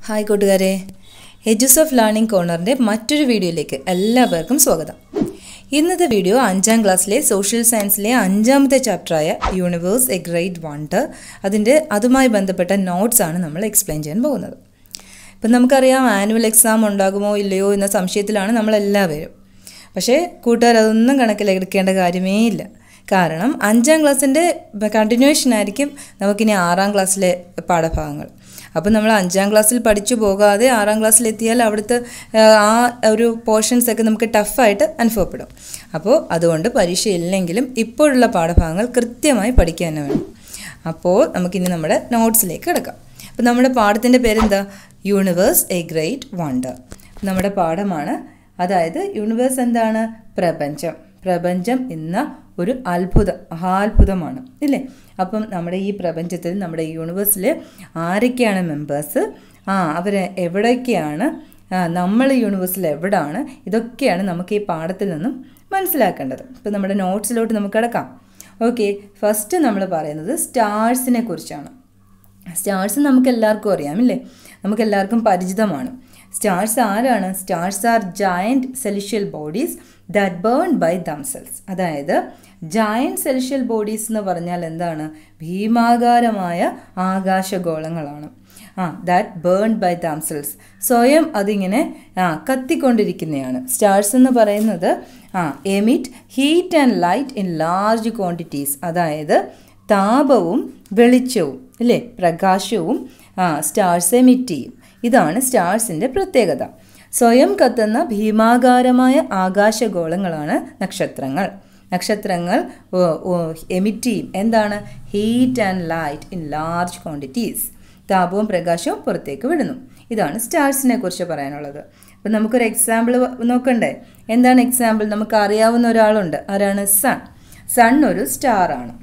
hi കൂട്ടുകാരെ എജുസ് of learning കോർണറിൻ്റെ മറ്റൊരു വീഡിയോയിലേക്ക് എല്ലാവർക്കും സ്വാഗതം ഇന്നത്തെ വീഡിയോ അഞ്ചാം ക്ലാസ്സിലെ സോഷ്യൽ സയൻസിലെ അഞ്ചാമത്തെ ചാപ്റ്ററായ യൂണിവേഴ്സ് എ ഗ്രേറ്റ് വണ്ടർ അതിൻ്റെ അതുമായി ബന്ധപ്പെട്ട നോട്ട്സ് ആണ് നമ്മൾ എക്സ്പ്ലെയിൻ ചെയ്യാൻ പോകുന്നത് ഇപ്പം നമുക്കറിയാം ആനുവൽ എക്സാം ഉണ്ടാകുമോ ഇല്ലയോ എന്ന സംശയത്തിലാണ് നമ്മളെല്ലാവരും പക്ഷേ കൂട്ടുകാർ അതൊന്നും കണക്കിലെടുക്കേണ്ട കാര്യമേ ഇല്ല കാരണം അഞ്ചാം ക്ലാസ്സിൻ്റെ കണ്ടിന്യൂവേഷൻ ആയിരിക്കും നമുക്കിനി ആറാം ക്ലാസ്സിലെ പാഠഭാഗങ്ങൾ അപ്പം നമ്മൾ അഞ്ചാം ക്ലാസ്സിൽ പഠിച്ചു പോകാതെ ആറാം ക്ലാസ്സിലെത്തിയാൽ അവിടുത്തെ ആ ഒരു പോർഷൻസ് ഒക്കെ നമുക്ക് ടഫായിട്ട് അനുഭവപ്പെടും അപ്പോൾ അതുകൊണ്ട് പരീക്ഷ ഇല്ലെങ്കിലും ഇപ്പോഴുള്ള പാഠഭാഗങ്ങൾ കൃത്യമായി പഠിക്കാൻ തന്നെ വേണം അപ്പോൾ നമുക്കിനി നമ്മുടെ നോട്ട്സിലേക്ക് കിടക്കാം അപ്പോൾ നമ്മുടെ പാഠത്തിൻ്റെ പേരെന്താ യൂണിവേഴ്സ് എ ഗ്രേറ്റ് വണ്ടർ നമ്മുടെ പാഠമാണ് അതായത് യൂണിവേഴ്സ് എന്താണ് പ്രപഞ്ചം പ്രപഞ്ചം എന്ന ഒരു അത്ഭുതം മഹാത്ഭുതമാണ് ഇല്ലേ അപ്പം നമ്മുടെ ഈ പ്രപഞ്ചത്തിൽ നമ്മുടെ യൂണിവേഴ്സിൽ ആരൊക്കെയാണ് മെമ്പേഴ്സ് ആ അവർ എവിടെയൊക്കെയാണ് നമ്മൾ യൂണിവേഴ്സിൽ എവിടാണ് ഇതൊക്കെയാണ് നമുക്ക് ഈ പാഠത്തിൽ നിന്നും മനസ്സിലാക്കേണ്ടത് ഇപ്പം നമ്മുടെ നോട്ട്സിലോട്ട് നമുക്ക് കിടക്കാം ഓക്കെ ഫസ്റ്റ് നമ്മൾ പറയുന്നത് സ്റ്റാർസിനെ കുറിച്ചാണ് സ്റ്റാർസ് നമുക്ക് എല്ലാവർക്കും അറിയാം ഇല്ലേ നമുക്ക് എല്ലാവർക്കും പരിചിതമാണ് സ്റ്റാർസ് ആരാണ് stars are giant celestial bodies that burn by themselves അതായത് ജയൻറ്റ് സെലിഷ്യൽ ബോഡീസ് എന്ന് പറഞ്ഞാൽ എന്താണ് ഭീമാകാരമായ ആകാശഗോളങ്ങളാണ് ആ ദാറ്റ് ബേൺ ബൈ ദംസെൽസ് സ്വയം അതിങ്ങനെ ആ കത്തിക്കൊണ്ടിരിക്കുന്നതാണ് സ്റ്റാർസ് എന്ന് പറയുന്നത് ആ emit heat and light in large quantities അതായത് താപവും വെളിച്ചവും അല്ലേ പ്രകാശവും ആ സ്റ്റാർസ് എമിറ്റ് ചെയ്യും ഇതാണ് സ്റ്റാർസിൻ്റെ പ്രത്യേകത സ്വയം കത്തുന്ന ഭീമാകാരമായ ആകാശഗോളങ്ങളാണ് നക്ഷത്രങ്ങൾ നക്ഷത്രങ്ങൾ എമിറ്റ് ചെയ്യും എന്താണ് heat and light in large quantities താപവും പ്രകാശവും പുറത്തേക്ക് വിടുന്നു ഇതാണ് സ്റ്റാർസിനെ കുറിച്ച് പറയാനുള്ളത് അപ്പം നമുക്കൊരു എക്സാമ്പിൾ നോക്കണ്ടേ എന്താണ് എക്സാമ്പിൾ നമുക്ക് അറിയാവുന്ന ഒരാളുണ്ട് ആരാണ് സൺ സൺ ഒരു സ്റ്റാറാണ്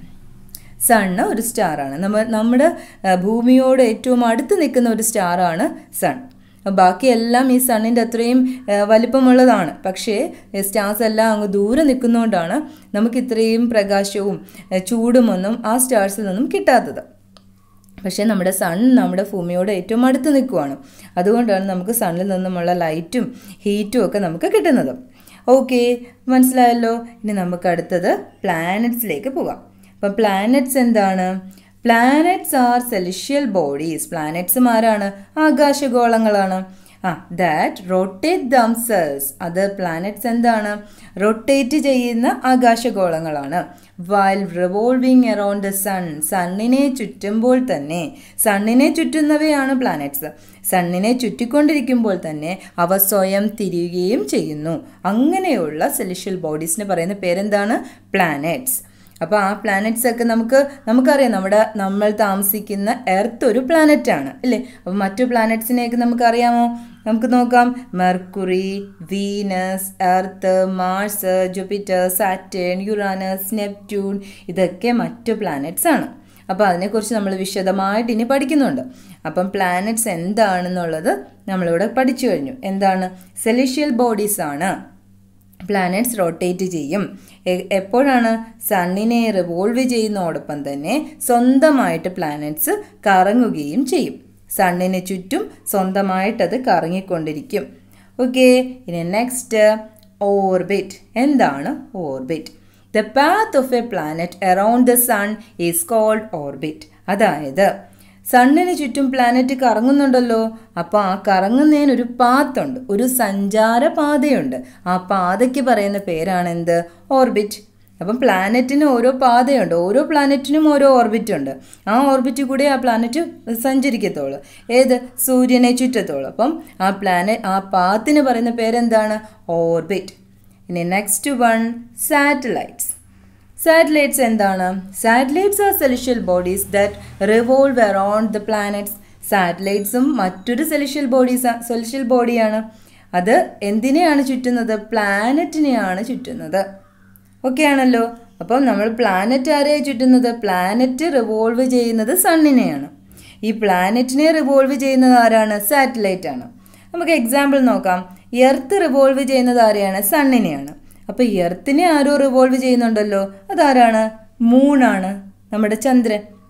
സണ്ണ് ഒരു സ്റ്റാറാണ് നമ്മ നമ്മുടെ ഭൂമിയോട് ഏറ്റവും അടുത്ത് നിൽക്കുന്ന ഒരു സ്റ്റാറാണ് സൺ ബാക്കിയെല്ലാം ഈ സണ്ണിൻ്റെ അത്രയും വലിപ്പമുള്ളതാണ് പക്ഷേ സ്റ്റാർസ് എല്ലാം അങ്ങ് ദൂരെ നിൽക്കുന്നതുകൊണ്ടാണ് നമുക്ക് ഇത്രയും പ്രകാശവും ചൂടുമൊന്നും ആ സ്റ്റാർസിൽ നിന്നും കിട്ടാത്തത് പക്ഷേ നമ്മുടെ സൺ നമ്മുടെ ഭൂമിയോട് ഏറ്റവും അടുത്ത് നിൽക്കുവാണ് അതുകൊണ്ടാണ് നമുക്ക് സണ്ണിൽ നിന്നുമുള്ള ലൈറ്റും ഹീറ്റും ഒക്കെ നമുക്ക് കിട്ടുന്നത് ഓക്കെ മനസ്സിലായല്ലോ ഇനി നമുക്ക് അടുത്തത് പ്ലാനറ്റ്സിലേക്ക് പോകാം അപ്പം പ്ലാനറ്റ്സ് എന്താണ് പ്ലാനറ്റ്സ് ആർ സെലിഷ്യൽ ബോഡീസ് പ്ലാനറ്റ്സും ആരാണ് ആകാശഗോളങ്ങളാണ് ആ ദാറ്റ് റൊട്ടേറ്റ് ദംസേഴ്സ് അത് പ്ലാനറ്റ്സ് എന്താണ് റൊട്ടേറ്റ് ചെയ്യുന്ന ആകാശഗോളങ്ങളാണ് while revolving around the sun സണ്ണിനെ ചുറ്റുമ്പോൾ തന്നെ സണ്ണിനെ ചുറ്റുന്നവയാണ് പ്ലാനറ്റ്സ് സണ്ണിനെ ചുറ്റിക്കൊണ്ടിരിക്കുമ്പോൾ തന്നെ അവ സ്വയം തിരിയുകയും ചെയ്യുന്നു അങ്ങനെയുള്ള സെലിഷ്യൽ ബോഡീസിന് പറയുന്ന പേരെന്താണ് പ്ലാനറ്റ്സ് അപ്പോൾ ആ പ്ലാനറ്റ്സ് ഒക്കെ നമുക്ക് നമുക്കറിയാം നമ്മുടെ നമ്മൾ താമസിക്കുന്ന എർത്ത് ഒരു പ്ലാനറ്റ് ആണ് അല്ലേ അപ്പോൾ മറ്റു പ്ലാനറ്റ്സിനെയൊക്കെ നമുക്കറിയാമോ നമുക്ക് നോക്കാം Mercury Venus Earth Mars Jupiter Saturn Uranus Neptune ഇതൊക്കെ മറ്റു പ്ലാനറ്റ്സ് ആണ് അപ്പോൾ അതിനെക്കുറിച്ച് നമ്മൾ വിശദമായിട്ട് ഇനി പഠിക്കുന്നുണ്ട് അപ്പം പ്ലാനറ്റ്സ് എന്താണെന്നുള്ളത് നമ്മളിവിടെ പഠിച്ചു കഴിഞ്ഞു എന്താണ് സെലിഷ്യൽ ബോഡീസ് ആണ് പ്ലാനറ്റ്സ് റൊട്ടേറ്റ് ചെയ്യും എപ്പോഴാണ് സണ്ണിനെ റിവോൾവ് ചെയ്യുന്നതോടൊപ്പം തന്നെ സ്വന്തമായിട്ട് പ്ലാനറ്റ്സ് കറങ്ങുകയും ചെയ്യും സണ്ണിന് ചുറ്റും സ്വന്തമായിട്ടത് കറങ്ങിക്കൊണ്ടിരിക്കും ഓക്കെ ഇനി നെക്സ്റ്റ് ഓർബിറ്റ് എന്താണ് orbit the path of a planet around the sun is called orbit അതായത് സണ്ണിന് ചുറ്റും പ്ലാനറ്റ് കറങ്ങുന്നുണ്ടല്ലോ അപ്പോൾ ആ കറങ്ങുന്നതിന് ഒരു പാത്തുണ്ട് ഒരു സഞ്ചാര പാതയുണ്ട് ആ പാതയ്ക്ക് പറയുന്ന പേരാണ് എന്ത് ഓർബിറ്റ് അപ്പം പ്ലാനറ്റിന് ഓരോ പാതയുണ്ട് ഓരോ പ്ലാനറ്റിനും ഓരോ ഓർബിറ്റ് ഉണ്ട് ആ ഓർബിറ്റ് കൂടെ ആ പ്ലാനറ്റ് സഞ്ചരിക്കത്തുള്ളൂ ഏത് സൂര്യനെ ചുറ്റത്തുള്ളൂ അപ്പം ആ പ്ലാനറ്റ് ആ പാത്തിന് പറയുന്ന പേരെന്താണ് ഓർബിറ്റ് ഇനി നെക്സ്റ്റ് വൺ സാറ്റലൈറ്റ്സ് സാറ്റലൈറ്റ്സ് എന്താണ് satellites are celestial bodies that revolve around the planets സാറ്റലൈറ്റ്സും മറ്റൊരു സെലിഷ്യൽ ബോഡീസ് സെലിഷ്യൽ ബോഡിയാണ് അത് എന്തിനെയാണ് ചുറ്റുന്നത് പ്ലാനറ്റിനെയാണ് ചുറ്റുന്നത് ഓക്കെ ആണല്ലോ അപ്പം നമ്മൾ പ്ലാനറ്റ് ആരെയാണ് ചുറ്റുന്നത് പ്ലാനറ്റ് റിവോൾവ് ചെയ്യുന്നത് സണ്ണിനെയാണ് ഈ പ്ലാനറ്റിനെ റിവോൾവ് ചെയ്യുന്നത് ആരാണ് സാറ്റലൈറ്റ് ആണ് നമുക്ക് എക്സാമ്പിൾ നോക്കാം എർത്ത് റിവോൾവ് ചെയ്യുന്നത് ആരെയാണ് സണ്ണിനെയാണ് അപ്പോൾ എർത്തിനെ ആരോ റിവോൾവ് ചെയ്യുന്നുണ്ടല്ലോ അതാരാണ് മൂണാണ് നമ്മുടെ ചന്ദ്രൻ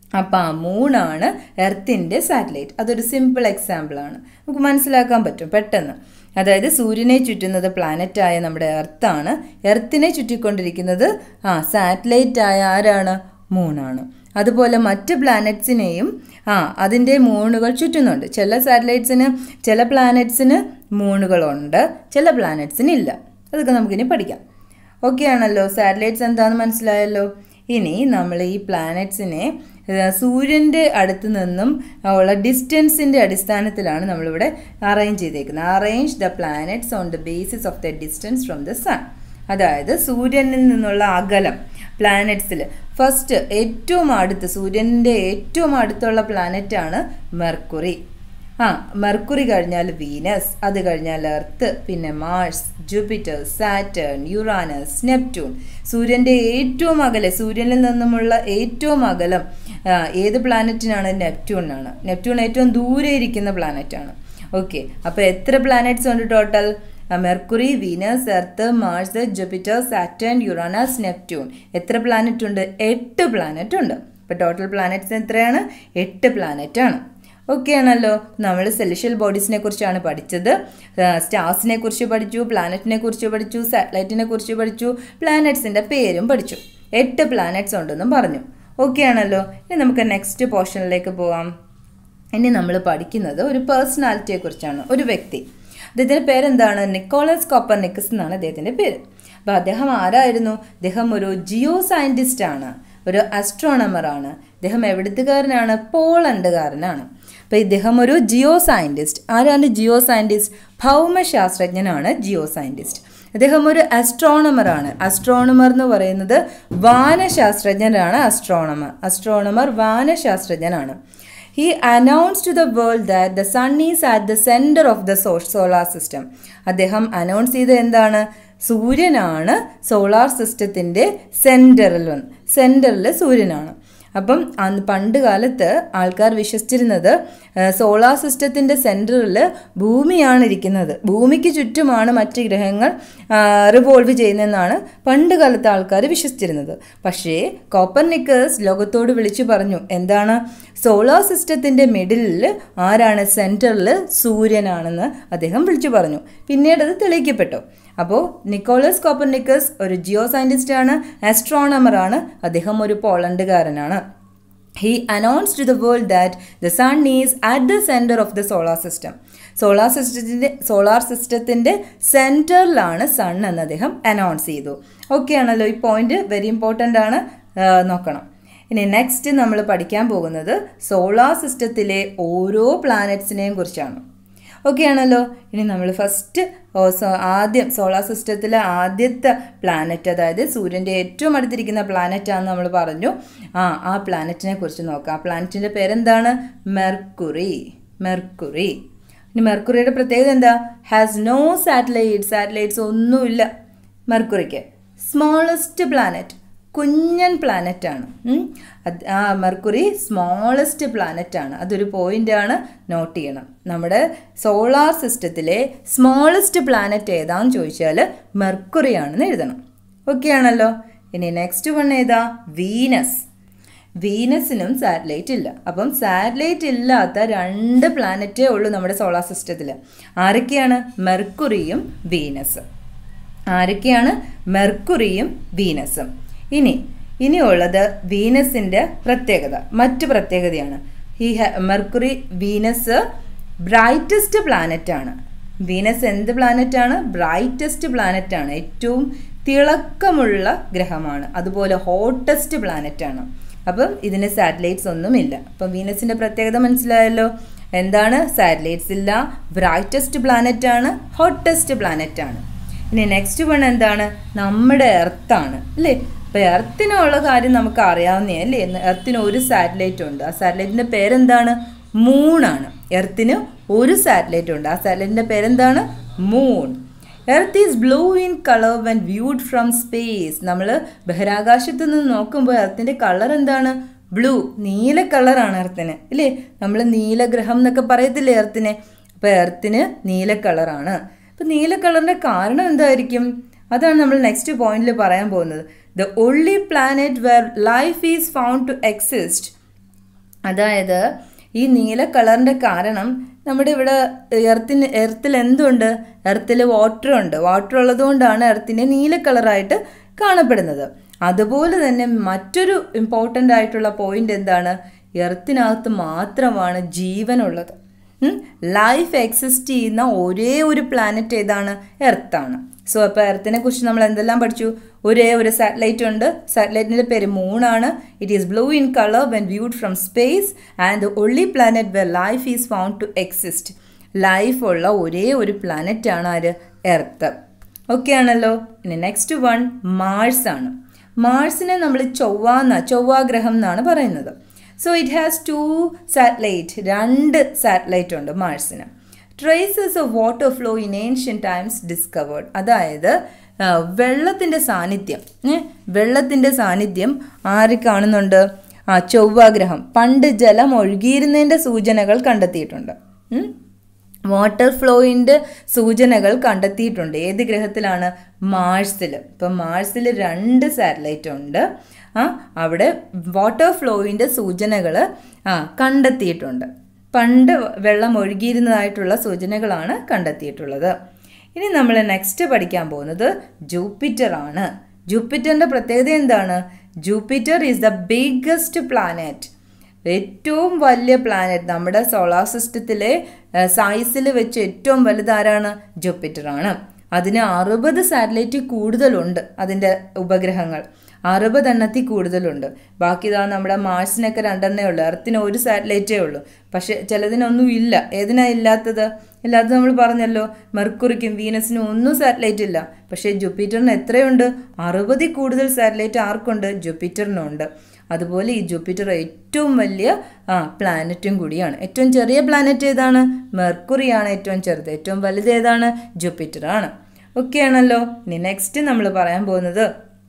അപ്പം ആ മൂണാണ് എർത്തിൻ്റെ സാറ്റലൈറ്റ് അതൊരു സിമ്പിൾ എക്സാമ്പിളാണ് നമുക്ക് മനസ്സിലാക്കാൻ പറ്റും പെട്ടെന്ന് അതായത് സൂര്യനെ ചുറ്റുന്നത് പ്ലാനറ്റായ നമ്മുടെ എർത്താണ് എർത്തിനെ ചുറ്റിക്കൊണ്ടിരിക്കുന്നത് ആ സാറ്റലൈറ്റ് ആയ ആരാണ് മൂണാണ് അതുപോലെ മറ്റ് പ്ലാനറ്റ്സിനെയും ആ അതിൻ്റെ മൂണുകൾ ചുറ്റുന്നുണ്ട് ചില സാറ്റലൈറ്റ്സിന് ചില പ്ലാനറ്റ്സിന് മൂണുകളുണ്ട് ചില പ്ലാനറ്റ്സിന് ഇല്ല അതൊക്കെ നമുക്കിനി പഠിക്കാം ഓക്കെ ആണല്ലോ സാറ്റലൈറ്റ്സ് എന്താണെന്ന് മനസ്സിലായല്ലോ ഇനി നമ്മൾ ഈ പ്ലാനറ്റ്സിനെ സൂര്യൻ്റെ അടുത്ത് നിന്നും ഉള്ള ഡിസ്റ്റൻസിൻ്റെ അടിസ്ഥാനത്തിലാണ് നമ്മളിവിടെ അറേഞ്ച് ചെയ്തേക്കുന്നത് arrange the planets on the basis of the distance from the sun അതായത് സൂര്യനിൽ നിന്നുള്ള അകലം പ്ലാനറ്റ്സിൽ ഫസ്റ്റ് ഏറ്റവും അടുത്ത് സൂര്യൻ്റെ ഏറ്റവും അടുത്തുള്ള പ്ലാനറ്റാണ് മെർക്കുറി ആ മെർക്കുറി കഴിഞ്ഞാൽ വീനസ് അത് കഴിഞ്ഞാൽ എർത്ത് പിന്നെ Mars Jupiter Saturn Uranus Neptune സൂര്യൻ്റെ ഏറ്റവും അകലെ സൂര്യനിൽ നിന്നുമുള്ള ഏറ്റവും അകലം ഏത് പ്ലാനറ്റിനാണ് നെപ്റ്റ്യൂണിനാണ് നെപ്റ്റ്യൂൺ ഏറ്റവും ദൂരെ ഇരിക്കുന്ന പ്ലാനറ്റാണ് ഓക്കെ അപ്പോൾ എത്ര പ്ലാനറ്റ്സ് ഉണ്ട് total Mercury Venus Earth Mars Jupiter Saturn Uranus Neptune എത്ര പ്ലാനറ്റ് ഉണ്ട് എട്ട് പ്ലാനറ്റ് ഉണ്ട് അപ്പോൾ ടോട്ടൽ പ്ലാനറ്റ്സ് എത്രയാണ് എട്ട് പ്ലാനറ്റ് ആണ് ഓക്കെ ആണല്ലോ നമ്മൾ സെലിഷ്യൽ ബോഡീസിനെ കുറിച്ചാണ് പഠിച്ചത് സ്റ്റാർസിനെ കുറിച്ച് പഠിച്ചു പ്ലാനറ്റിനെ കുറിച്ച് പഠിച്ചു സാറ്റലൈറ്റിനെ കുറിച്ച് പഠിച്ചു പ്ലാനറ്റ്സിൻ്റെ പേരും പഠിച്ചു എട്ട് പ്ലാനറ്റ്സ് ഉണ്ടെന്നും പറഞ്ഞു ഓക്കെ ആണല്ലോ ഇനി നമുക്ക് നെക്സ്റ്റ് പോർഷനിലേക്ക് പോകാം ഇനി നമ്മൾ പഠിക്കുന്നത് ഒരു പേഴ്സണാലിറ്റിയെ കുറിച്ചാണ് ഒരു വ്യക്തി അദ്ദേഹത്തിൻ്റെ പേരെന്താണ് നിക്കോളസ് കോപ്പർനിക്കസ് എന്നാണ് അദ്ദേഹത്തിൻ്റെ പേര് അപ്പോൾ അദ്ദേഹം ആരായിരുന്നു അദ്ദേഹം ഒരു ജിയോ സയൻറ്റിസ്റ്റ് ആണ് ഒരു അസ്ട്രോണമറാണ് അദ്ദേഹം എവിടുത്തുകാരനാണ് പോളണ്ടുകാരനാണ് അപ്പോൾ ഇദ്ദേഹം ഒരു ജിയോ സയൻറ്റിസ്റ്റ് ആരാണ് ജിയോ സയൻറ്റിസ്റ്റ് ഭൗമശാസ്ത്രജ്ഞനാണ് ജിയോ സയൻറ്റിസ്റ്റ് അദ്ദേഹം ഒരു അസ്ട്രോണമറാണ് അസ്ട്രോണമർ എന്ന് പറയുന്നത് വാനശാസ്ത്രജ്ഞനാണ് അസ്ട്രോണമർ അസ്ട്രോണമർ വാനശാസ്ത്രജ്ഞനാണ് he announced to the world that the sun is at the centre of the so solar system അദ്ദേഹം അനൗൺസ് ചെയ്തത് എന്താണ് സൂര്യനാണ് സോളാർ സിസ്റ്റത്തിൻ്റെ സെൻറ്ററിൽ വന്ന് സെൻറ്ററിൽ സൂര്യനാണ് അപ്പം അന്ന് പണ്ട് കാലത്ത് ആൾക്കാർ വിശ്വസിച്ചിരുന്നത് സോളാർ സിസ്റ്റത്തിൻ്റെ സെൻറ്ററിൽ ഭൂമിയാണ് ഇരിക്കുന്നത് ഭൂമിക്ക് ചുറ്റുമാണ് മറ്റ് ഗ്രഹങ്ങൾ റിവോൾവ് ചെയ്യുന്നതെന്നാണ് പണ്ട് കാലത്ത് ആൾക്കാർ വിശ്വസിച്ചിരുന്നത് പക്ഷേ കോപ്പർനിക്കസ് ലോകത്തോട് വിളിച്ചു പറഞ്ഞു എന്താണ് സോളാർ സിസ്റ്റത്തിൻ്റെ മിഡിലിൽ ആരാണ് സെൻറ്ററിൽ സൂര്യനാണെന്ന് അദ്ദേഹം വിളിച്ചു പറഞ്ഞു പിന്നീട് അത് തെളിയിക്കപ്പെട്ടു അപ്പോൾ നിക്കോളസ് കോപ്പർനിക്കസ് ഒരു ജിയോ സയൻറ്റിസ്റ്റാണ് ആസ്ട്രോണമറാണ് അദ്ദേഹം ഒരു പോളണ്ടുകാരനാണ് he announced to the world that the sun is at the centre of the solar system solar സിസ്റ്റത്തിൻ്റെ സോളാർ സിസ്റ്റത്തിൻ്റെ സെൻറ്ററിലാണ് സൺ എന്ന് അദ്ദേഹം അനൗൺസ് ചെയ്തു ഓക്കെ ആണല്ലോ ഈ പോയിന്റ് വെരി ഇമ്പോർട്ടൻ്റ് ആണ് നോക്കണം ഇനി നെക്സ്റ്റ് നമ്മൾ പഠിക്കാൻ പോകുന്നത് സോളാർ സിസ്റ്റത്തിലെ ഓരോ പ്ലാനറ്റ്സിനെയും കുറിച്ചാണ് ഓക്കെ ആണല്ലോ ഇനി നമ്മൾ ഫസ്റ്റ് ആദ്യം സോളാർ സിസ്റ്റത്തിലെ ആദ്യത്തെ പ്ലാനറ്റ് അതായത് സൂര്യൻ്റെ ഏറ്റവും അടുത്തിരിക്കുന്ന പ്ലാനറ്റാണെന്ന് നമ്മൾ പറഞ്ഞു ആ ആ പ്ലാനറ്റിനെ കുറിച്ച് നോക്കാം ആ പ്ലാനറ്റിൻ്റെ പേരെന്താണ് മെർക്കുറി മെർക്കുറി ഇനി മെർക്കുറിയുടെ പ്രത്യേകത എന്താ ഹാസ് നോ സാറ്റലൈറ്റ് സാറ്റലൈറ്റ്സ് ഒന്നുമില്ല മെർക്കുറിക്ക് സ്മോളസ്റ്റ് പ്ലാനറ്റ് കുഞ്ഞൻ പ്ലാനറ്റാണ് ആ മെർക്കുറി സ്മോളസ്റ്റ് പ്ലാനറ്റാണ് അതൊരു പോയിൻ്റാണ് നോട്ട് ചെയ്യണം നമ്മുടെ സോളാർ സിസ്റ്റത്തിലെ സ്മോളസ്റ്റ് പ്ലാനറ്റ് ഏതാന്ന് ചോദിച്ചാൽ മെർക്കുറി ആണെന്ന് എഴുതണം ഓക്കെ ആണല്ലോ ഇനി നെക്സ്റ്റ് വൺ ഏതാ വീനസ് വീനസിനും സാറ്റലൈറ്റ് ഇല്ല അപ്പം സാറ്റലൈറ്റ് ഇല്ലാത്ത രണ്ട് പ്ലാനറ്റേ ഉള്ളൂ നമ്മുടെ സോളാർ സിസ്റ്റത്തിൽ ആരൊക്കെയാണ് മെർക്കുറിയും വീനസ് ആരൊക്കെയാണ് മെർക്കുറിയും വീനസും ഇനി ഇനിയുള്ളത് വീനസിൻ്റെ പ്രത്യേകത മറ്റു പ്രത്യേകതയാണ് ഈ മെർക്കുറി വീനസ് ബ്രൈറ്റസ്റ്റ് പ്ലാനറ്റ് ആണ് വീനസ് എന്ത് പ്ലാനറ്റ് ആണ് ബ്രൈറ്റസ്റ്റ് പ്ലാനറ്റ് ആണ് ഏറ്റവും തിളക്കമുള്ള ഗ്രഹമാണ് അതുപോലെ ഹോട്ടസ്റ്റ് പ്ലാനറ്റ് ആണ് അപ്പം ഇതിന് സാറ്റലൈറ്റ്സ് ഒന്നുമില്ല അപ്പം വീനസിൻ്റെ പ്രത്യേകത മനസ്സിലായല്ലോ എന്താണ് സാറ്റലൈറ്റ്സ് ഇല്ല ബ്രൈറ്റസ്റ്റ് പ്ലാനറ്റ് ആണ് ഹോട്ടസ്റ്റ് പ്ലാനറ്റ് ആണ് ഇനി നെക്സ്റ്റ് വൺ എന്താണ് നമ്മുടെ എർത്താണ് അല്ലേ അപ്പോൾ എർത്തിനുള്ള കാര്യം നമുക്ക് അറിയാവുന്നേ അല്ലേ എർത്തിന് ഒരു സാറ്റലൈറ്റ് ഉണ്ട് ആ സാറ്റലൈറ്റിൻ്റെ പേരെന്താണ് മൂണാണ് എർത്തിന് ഒരു സാറ്റലൈറ്റ് ഉണ്ട് ആ സാറ്റലൈറ്റിൻ്റെ പേരെന്താണ് moon Earth is blue in colour when viewed from space നമ്മൾ ബഹിരാകാശത്ത് നിന്ന് നോക്കുമ്പോൾ എർത്തിൻ്റെ കളർ എന്താണ് ബ്ലൂ നീല കളറാണ് എർത്തിന് ഇല്ലേ നമ്മൾ നീലഗ്രഹം എന്നൊക്കെ പറയത്തില്ലേ എർത്തിനെ അപ്പോൾ എർത്തിന് നീല കളറാണ് അപ്പോൾ നീല കളറിൻ്റെ കാരണം എന്തായിരിക്കും അതാണ് നമ്മൾ നെക്സ്റ്റ് പോയിന്റിൽ പറയാൻ പോകുന്നത് the only planet where life is found to exist അതായത് ഈ നീല കളറിൻ്റെ കാരണം നമ്മുടെ ഇവിടെ എർത്തിന് എർത്തിൽ എന്തുണ്ട് എർത്തിൽ വാട്ടർ ഉണ്ട് വാട്ടർ ഉള്ളതുകൊണ്ടാണ് എർത്തിനെ നീല കളറായിട്ട് കാണപ്പെടുന്നത് അതുപോലെ തന്നെ മറ്റൊരു ഇമ്പോർട്ടൻ്റ് ആയിട്ടുള്ള പോയിന്റ് എന്താണ് എർത്തിനകത്ത് മാത്രമാണ് ജീവനുള്ളത് ലൈഫ് എക്സിസ്റ്റ് ചെയ്യുന്ന ഒരേ ഒരു പ്ലാനറ്റ് ഏതാണ് എർത്താണ് സോ അപ്പോൾ എർത്തിനെ കുറിച്ച് നമ്മൾ എന്തെല്ലാം പഠിച്ചു ഒരേ ഒരു സാറ്റലൈറ്റ് ഉണ്ട് സാറ്റലൈറ്റിൻ്റെ പേര് മൂണാണ് it is blue in colour when viewed from space and the only planet where life is found to exist life ഉള്ള ഒരേ ഒരു പ്ലാനറ്റ് ആണ് ആര് എർത്ത് ഓക്കെ ആണല്ലോ ഇനി നെക്സ്റ്റ് വൺ മാഴ്സ് ആണ് മാഴ്സിനെ നമ്മൾ ചൊവ്വ എന്ന ചൊവ്വാഗ്രഹം എന്നാണ് പറയുന്നത് so it has two satellite രണ്ട് സാറ്റലൈറ്റ് ഉണ്ട് മാഴ്സിന് traces of water flow in ancient times discovered അതായത് വെള്ളത്തിൻ്റെ സാന്നിധ്യം വെള്ളത്തിൻ്റെ സാന്നിധ്യം ആര് കാണുന്നുണ്ട് ആ ചൊവ്വാഗ്രഹം പണ്ട് ജലം ഒഴുകിയിരുന്നതിൻ്റെ സൂചനകൾ കണ്ടെത്തിയിട്ടുണ്ട് വാട്ടർ ഫ്ലോയിൻ്റെ സൂചനകൾ കണ്ടെത്തിയിട്ടുണ്ട് ഏത് ഗ്രഹത്തിലാണ് മാഴ്സിൽ ഇപ്പം മാഴ്സിൽ രണ്ട് സാറ്റലൈറ്റ് ഉണ്ട് ആ അവിടെ വാട്ടർ ഫ്ലോയിൻ്റെ സൂചനകൾ ആ കണ്ടെത്തിയിട്ടുണ്ട് പണ്ട് വെള്ളം ഒഴുകിയിരുന്നതായിട്ടുള്ള സൂചനകളാണ് കണ്ടെത്തിയിട്ടുള്ളത് ഇനി നമ്മൾ നെക്സ്റ്റ് പഠിക്കാൻ പോകുന്നത് ജൂപ്പിറ്റർ ആണ് ജൂപ്പിറ്ററിൻ്റെ പ്രത്യേകത എന്താണ് Jupiter is the biggest planet ഏറ്റവും വലിയ പ്ലാനറ്റ് നമ്മുടെ സോളാർ സിസ്റ്റത്തിലെ സൈസിൽ വെച്ച് ഏറ്റവും വലുതാരാണ് ജൂപ്പിറ്റർ ആണ് അതിന് അറുപത് സാറ്റലൈറ്റ് കൂടുതലുണ്ട് അതിൻ്റെ ഉപഗ്രഹങ്ങൾ അറുപത് എണ്ണത്തിൽ കൂടുതലുണ്ട് ബാക്കി ഇതാ നമ്മുടെ മാർസിനൊക്കെ രണ്ടെണ്ണേ ഉള്ളൂ എർത്തിന് ഒരു സാറ്റലൈറ്റേ ഉള്ളൂ പക്ഷെ ചിലതിനൊന്നും ഇല്ല ഏതിനാ ഇല്ലാത്തത് ഇല്ലാത്തത് നമ്മൾ പറഞ്ഞല്ലോ മെർക്കുറിക്കും വീനസിനും ഒന്നും സാറ്റലൈറ്റ് ഇല്ല പക്ഷേ ജൂപ്പിറ്ററിന് എത്രയുണ്ട് അറുപതിൽ കൂടുതൽ സാറ്റലൈറ്റ് ആർക്കുണ്ട് ജൂപ്പിറ്ററിനുണ്ട് അതുപോലെ ഈ ജൂപ്പിറ്റർ ഏറ്റവും വലിയ ആ പ്ലാനറ്റും കൂടിയാണ് ഏറ്റവും ചെറിയ പ്ലാനറ്റ് ഏതാണ് മെർക്കുറിയാണ് ഏറ്റവും ചെറുത് ഏറ്റവും വലുത് ഏതാണ് ജൂപ്പിറ്റർ ആണ് ഓക്കെ ആണല്ലോ ഇനി നെക്സ്റ്റ് നമ്മൾ പറയാൻ പോകുന്നത്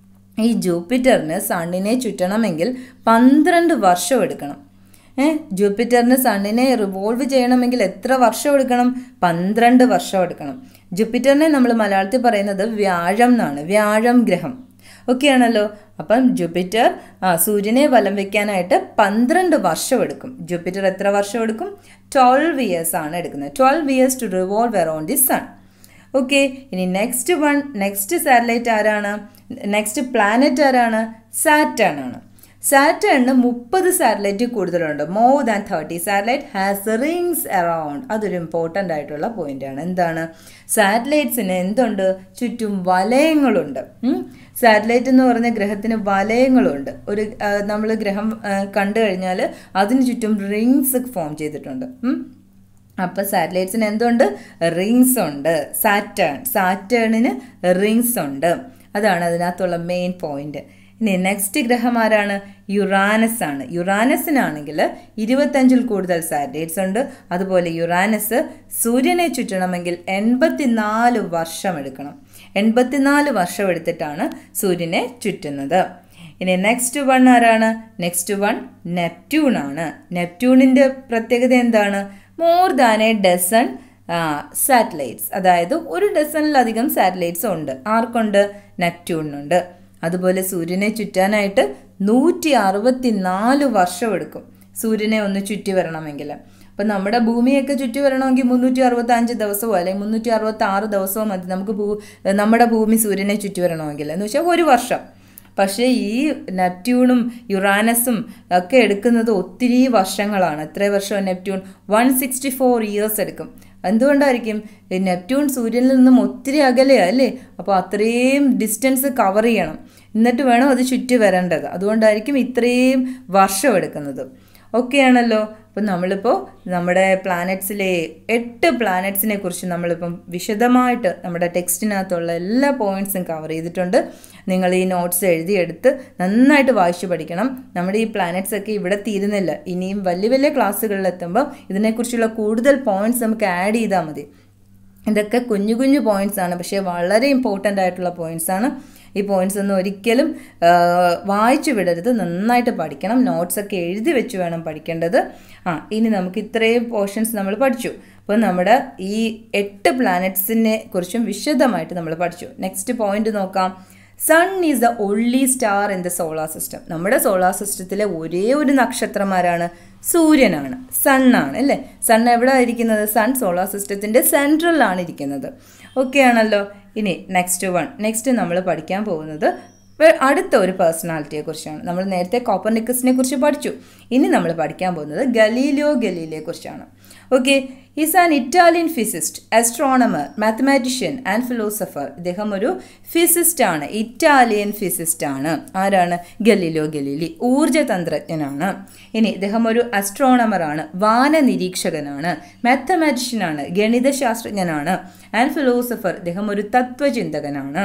ഈ ജൂപ്പിറ്ററിന് സണ്ണിനെ ചുറ്റണമെങ്കിൽ പന്ത്രണ്ട് വർഷം എടുക്കണം ഏ ജൂപ്പിറ്ററിന് സണ്ണിനെ റിവോൾവ് ചെയ്യണമെങ്കിൽ എത്ര വർഷം എടുക്കണം പന്ത്രണ്ട് വർഷം എടുക്കണം ജൂപ്പിറ്ററിനെ നമ്മൾ മലയാളത്തിൽ പറയുന്നത് വ്യാഴം എന്നാണ് വ്യാഴം ഗ്രഹം ഓക്കെ ആണല്ലോ അപ്പം ജൂപ്പിറ്റർ ആ സൂര്യനെ വലം വെക്കാനായിട്ട് പന്ത്രണ്ട് വർഷം എടുക്കും ജൂപ്പിറ്റർ എത്ര വർഷം എടുക്കും ട്വൽവ് ഇയേഴ്സ് ആണ് എടുക്കുന്നത് twelve years to revolve around the sun okay ഇനി നെക്സ്റ്റ് വൺ നെക്സ്റ്റ് സാറ്റലൈറ്റ് ആരാണ് നെക്സ്റ്റ് പ്ലാനറ്റ് ആരാണ് സാറ്റേൺ ആണ് സാറ്റേണിന് മുപ്പത് സാറ്റലൈറ്റ് കൂടുതലുണ്ട് more than thirty satellite has rings around അതൊരു ഇമ്പോർട്ടൻ്റ് ആയിട്ടുള്ള പോയിന്റാണ് എന്താണ് സാറ്റലൈറ്റ്സിന് എന്തുണ്ട് ചുറ്റും വലയങ്ങളുണ്ട് സാറ്റലൈറ്റ് എന്ന് പറഞ്ഞ ഗ്രഹത്തിന് വലയങ്ങളുണ്ട് ഒരു നമ്മൾ ഗ്രഹം കണ്ടു കഴിഞ്ഞാൽ അതിന് ചുറ്റും റിങ്സ് ഫോം ചെയ്തിട്ടുണ്ട് അപ്പോൾ സാറ്റലൈറ്റ്സിന് എന്തുണ്ട് റിങ്സ് ഉണ്ട് സാറ്റേൺ സാറ്റേണിന് റിങ്സ് ഉണ്ട് അതാണ് അതിനകത്തുള്ള മെയിൻ പോയിന്റ് ഇനി നെക്സ്റ്റ് ഗ്രഹം ആരാണ് യുറാനസ് ആണ് യുറാനസിനാണെങ്കിൽ ഇരുപത്തഞ്ചിൽ കൂടുതൽ സാറ്റലൈറ്റ്സ് ഉണ്ട് അതുപോലെ യുറാനസ് സൂര്യനെ ചുറ്റണമെങ്കിൽ എൺപത്തിനാല് വർഷം എടുക്കണം എൺപത്തിനാല് വർഷം എടുത്തിട്ടാണ് സൂര്യനെ ചുറ്റുന്നത് ഇനി നെക്സ്റ്റ് വൺ ആരാണ് നെക്സ്റ്റ് വൺ നെപ്റ്റ്യൂൺ ആണ് നെപ്റ്റ്യൂണിൻ്റെ പ്രത്യേകത എന്താണ് more than a dozen satellites അതായത് ഒരു ഡസണിലധികം സാറ്റലൈറ്റ്സ് ഉണ്ട് ആർക്കുണ്ട് നെപ്റ്റ്യൂണിനുണ്ട് അതുപോലെ സൂര്യനെ ചുറ്റാനായിട്ട് നൂറ്റി അറുപത്തി നാല് വർഷം എടുക്കും സൂര്യനെ ഒന്ന് ചുറ്റി വരണമെങ്കിൽ അപ്പം നമ്മുടെ ഭൂമിയൊക്കെ ചുറ്റി വരണമെങ്കിൽ മുന്നൂറ്റി അറുപത്തി അഞ്ച് ദിവസമോ അല്ലെങ്കിൽ മുന്നൂറ്റി അറുപത്തി ആറ് ദിവസമോ മതി നമുക്ക് ഭൂ നമ്മുടെ ഭൂമി സൂര്യനെ ചുറ്റി വരണമെങ്കിൽ എന്ന് വെച്ചാൽ ഒരു വർഷം പക്ഷേ ഈ നെപ്റ്റ്യൂണും യുറാനസും ഒക്കെ എടുക്കുന്നത് ഒത്തിരി വർഷങ്ങളാണ് എത്ര വർഷം Neptune one sixty four years എടുക്കും എന്തുകൊണ്ടായിരിക്കും നെപ്റ്റ്യൂൺ സൂര്യനിൽ നിന്നും ഒത്തിരി അകലെയാണ് അല്ലേ അപ്പോൾ അത്രയും ഡിസ്റ്റൻസ് കവർ ചെയ്യണം എന്നിട്ട് വേണം അത് ചുറ്റി വരേണ്ടത് അതുകൊണ്ടായിരിക്കും ഇത്രയും വർഷം എടുക്കുന്നത് ഓക്കെ ആണല്ലോ അപ്പം നമ്മളിപ്പോൾ നമ്മുടെ പ്ലാനറ്റ്സിലെ എട്ട് പ്ലാനറ്റ്സിനെ കുറിച്ച് നമ്മളിപ്പം വിശദമായിട്ട് നമ്മുടെ ടെക്സ്റ്റിനകത്തുള്ള എല്ലാ പോയിന്റ്സും കവർ ചെയ്തിട്ടുണ്ട് നിങ്ങൾ ഈ നോട്ട്സ് എഴുതിയെടുത്ത് നന്നായിട്ട് വായിച്ചു പഠിക്കണം നമ്മുടെ ഈ പ്ലാനറ്റ്സ് ഒക്കെ ഇവിടെ തീരുന്നില്ല ഇനിയും വലിയ വലിയ ക്ലാസ്സുകളിൽ എത്തുമ്പോൾ ഇതിനെക്കുറിച്ചുള്ള കൂടുതൽ പോയിന്റ്സ് നമുക്ക് ആഡ് ചെയ്താൽ മതി ഇതൊക്കെ കുഞ്ഞു കുഞ്ഞു പോയിന്റ്സ് ആണ് പക്ഷേ വളരെ ഇമ്പോർട്ടൻ്റ് ആയിട്ടുള്ള പോയിന്റ്സ് ആണ് ഈ പോയിന്റ്സ് ഒന്നും ഒരിക്കലും വായിച്ചു വിടരുത് നന്നായിട്ട് പഠിക്കണം നോട്ട്സ് ഒക്കെ എഴുതി വെച്ച് വേണം പഠിക്കേണ്ടത് ആ ഇനി നമുക്ക് ഇത്രയും പോർഷൻസ് നമ്മൾ പഠിച്ചു അപ്പോൾ നമ്മുടെ ഈ എട്ട് പ്ലാനറ്റ്സിനെ കുറിച്ചും വിശദമായിട്ട് നമ്മൾ പഠിച്ചു നെക്സ്റ്റ് പോയിന്റ് നോക്കാം sun is the only star in the solar system നമ്മുടെ സോളാർ സിസ്റ്റത്തിലെ ഒരേ ഒരു നക്ഷത്രമാരാണ് സൂര്യനാണ് സണ്ണാണ് അല്ലേ സൺ എവിടെ ഇരിക്കുന്നത് സൺ സോളാർ സിസ്റ്റത്തിൻ്റെ സെൻട്രലാണ് ഇരിക്കുന്നത് ഓക്കെ ആണല്ലോ ഇനി നെക്സ്റ്റ് വൺ നെക്സ്റ്റ് നമ്മൾ പഠിക്കാൻ പോകുന്നത് വേ- അടുത്ത ഒരു പേഴ്സണാലിറ്റിയെ കുറിച്ചാണ് നമ്മൾ നേരത്തെ കോപ്പർനിക്കസിനെ കുറിച്ച് പഠിച്ചു ഇനി നമ്മൾ പഠിക്കാൻ പോകുന്നത് ഗലീലിയോ ഗലീലിയെ കുറിച്ചാണ് okay is an Italian physicist astronomer mathematician and philosopher ഇദ്ദേഹം ഒരു ഫിസിസ്റ്റ് ആണ് ഇറ്റാലിയൻ ഫിസിസ്റ്റ് ആണ് ആരാണ് ഗലീലിയോ ഗലീലി ഊർജ തന്ത്രജ്ഞനാണ് ഇനി ഇദ്ദേഹം ഒരു അസ്ട്രോണമർ ആണ് വാന നിരീക്ഷകനാണ് മാത്തമാറ്റീഷ്യനാണ് ഗണിതശാസ്ത്രജ്ഞനാണ് ആൻഡ് ഫിലോസഫർ ഇദ്ദേഹം ഒരു തത്വചിന്തകനാണ്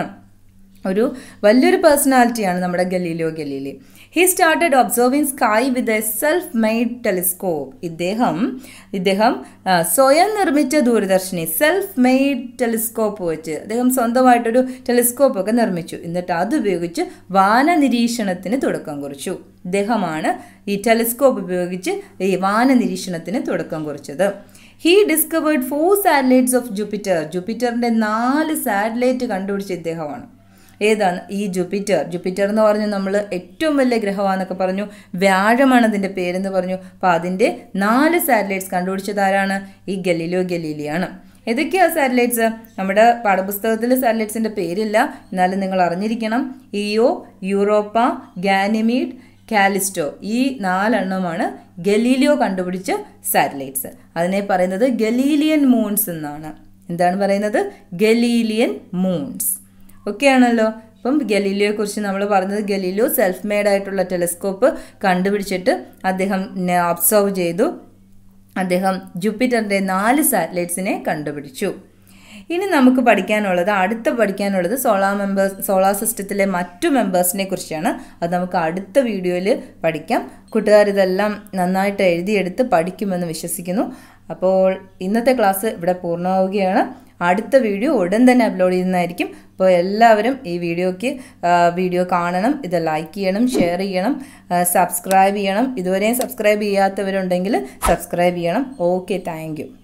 ഒരു വലിയൊരു പേഴ്സണാലിറ്റിയാണ് നമ്മുടെ Galileo Galilei he started observing sky with a self made telescope ഇദ്ദേഹം ഇദ്ദേഹം ആ, സ്വയം നിർമ്മിച്ച ദൂരദർശിനി സെൽഫ് മെയ്ഡ് ടെലിസ്കോപ്പ് വെച്ച് അദ്ദേഹം സ്വന്തമായിട്ടൊരു ടെലിസ്കോപ്പ് ഒക്കെ നിർമ്മിച്ചു എന്നിട്ട് അത് ഉപയോഗിച്ച് വാന നിരീക്ഷണത്തിന് തുടക്കം കുറിച്ചു ഇദ്ദേഹമാണ് ഈ ടെലിസ്കോപ്പ് ഉപയോഗിച്ച് ഈ വാന നിരീക്ഷണത്തിന് തുടക്കം കുറിച്ചത് he discovered four satellites of Jupiter ജൂപ്പിറ്ററിൻ്റെ നാല് സാറ്റലൈറ്റ് കണ്ടുപിടിച്ച ഇദ്ദേഹമാണ് ഏതാണ് ഈ ജൂപ്പിറ്റർ ജൂപ്പിറ്റർ എന്ന് പറഞ്ഞു നമ്മൾ ഏറ്റവും വലിയ ഗ്രഹമാണെന്നൊക്കെ പറഞ്ഞു വ്യാഴമാണ് അതിൻ്റെ പേരെന്ന് പറഞ്ഞു അപ്പോൾ അതിൻ്റെ നാല് സാറ്റലൈറ്റ്സ് കണ്ടുപിടിച്ചത് ആരാണ് ഈ ഗലീലിയോ ഗലീലിയാണ് ഏതൊക്കെയാ സാറ്റലൈറ്റ്സ് നമ്മുടെ പാഠപുസ്തകത്തിൽ സാറ്റലൈറ്റ്സിൻ്റെ പേരില്ല എന്നാലും നിങ്ങൾ അറിഞ്ഞിരിക്കണം ഇയോ യൂറോപ്പ ഗാനിമീഡ് കാലിസ്റ്റോ ഈ നാലെണ്ണമാണ് ഗലീലിയോ കണ്ടുപിടിച്ച സാറ്റലൈറ്റ്സ് അതിനെ പറയുന്നത് ഗലീലിയൻ മൂൺസ് എന്നാണ് എന്താണ് പറയുന്നത് ഗലീലിയൻ മൂൺസ് ഓക്കെ ആണല്ലോ അപ്പം ഗലീലിയോയെ കുറിച്ച് നമ്മൾ പറഞ്ഞത് ഗലീലിയോ സെൽഫ് മെയ്ഡ് ആയിട്ടുള്ള ടെലിസ്കോപ്പ് കണ്ടുപിടിച്ചിട്ട് അദ്ദേഹം ഒബ്സർവ് ചെയ്തു അദ്ദേഹം ജൂപ്പിറ്ററിൻ്റെ നാല് സാറ്റലൈറ്റ്സിനെ കണ്ടുപിടിച്ചു ഇനി നമുക്ക് പഠിക്കാനുള്ളത് അടുത്ത പഠിക്കാനുള്ളത് സോളാർ മെമ്പേഴ്സ് സോളാർ സിസ്റ്റത്തിലെ മറ്റു മെമ്പേഴ്സിനെ കുറിച്ചാണ് അത് നമുക്ക് അടുത്ത വീഡിയോയിൽ പഠിക്കാം കൂട്ടുകാർ ഇതെല്ലാം നന്നായിട്ട് എഴുതിയെടുത്ത് പഠിക്കുമെന്ന് വിശ്വസിക്കുന്നു അപ്പോൾ ഇന്നത്തെ ക്ലാസ് ഇവിടെ പൂർണ്ണമാവുകയാണ് അടുത്ത വീഡിയോ ഉടൻ തന്നെ അപ്ലോഡ് ചെയ്യുന്നതായിരിക്കും അപ്പോൾ എല്ലാവരും ഈ വീഡിയോയ്ക്ക് ആ, വീഡിയോ കാണണം ഇത് ലൈക്ക് ചെയ്യണം ഷെയർ ചെയ്യണം സബ്സ്ക്രൈബ് ചെയ്യണം ഇതുവരെയും സബ്സ്ക്രൈബ് ചെയ്യാത്തവരുണ്ടെങ്കിൽ സബ്സ്ക്രൈബ് ചെയ്യണം ഓക്കെ താങ്ക്